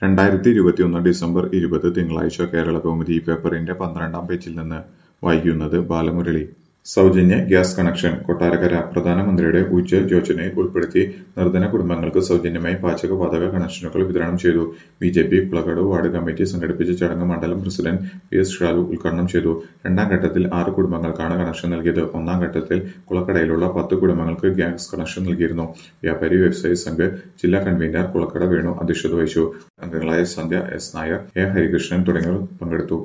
രണ്ടായിരത്തി ഇരുപത്തിയൊന്ന് ഡിസംബർ ഇരുപത് തിങ്കളാഴ്ച കേരളകൗമുദി പേപ്പറിന്റെ പന്ത്രണ്ടാം പേജിൽ നിന്ന് വായിക്കുന്നത് ബാലമുരളി സൗജന്യ ഗ്യാസ് കണക്ഷൻ കൊട്ടാരക്കര പ്രധാനമന്ത്രിയുടെ ഉജ്ജ്വൽ യോജനയിൽ ഉൾപ്പെടുത്തി നിർധന കുടുംബങ്ങൾക്ക് സൗജന്യമായി പാചകവാതക കണക്ഷനുകൾ വിതരണം ചെയ്തു B J P Kulakkadavu ward committee സംഘടിപ്പിച്ച ചടങ്ങ് മണ്ഡലം പ്രസിഡന്റ് പി എസ് ഷാലു ഉദ്ഘാടനം ചെയ്തു രണ്ടാം ഘട്ടത്തിൽ ആറ് കുടുംബങ്ങൾക്കാണ് കണക്ഷൻ നൽകിയത് ഒന്നാം ഘട്ടത്തിൽ കുളക്കടയിലുള്ള പത്ത് കുടുംബങ്ങൾക്ക് ഗ്യാസ് കണക്ഷൻ നൽകിയിരുന്നു വ്യാപാരി വ്യവസായി സംഘ് ജില്ലാ കൺവീനർ കുളക്കട വേണു അധ്യക്ഷത വഹിച്ചു അംഗങ്ങളായ സന്ധ്യ എസ് നായർ എ ഹരികൃഷ്ണൻ തുടങ്ങിയവർ പങ്കെടുത്തു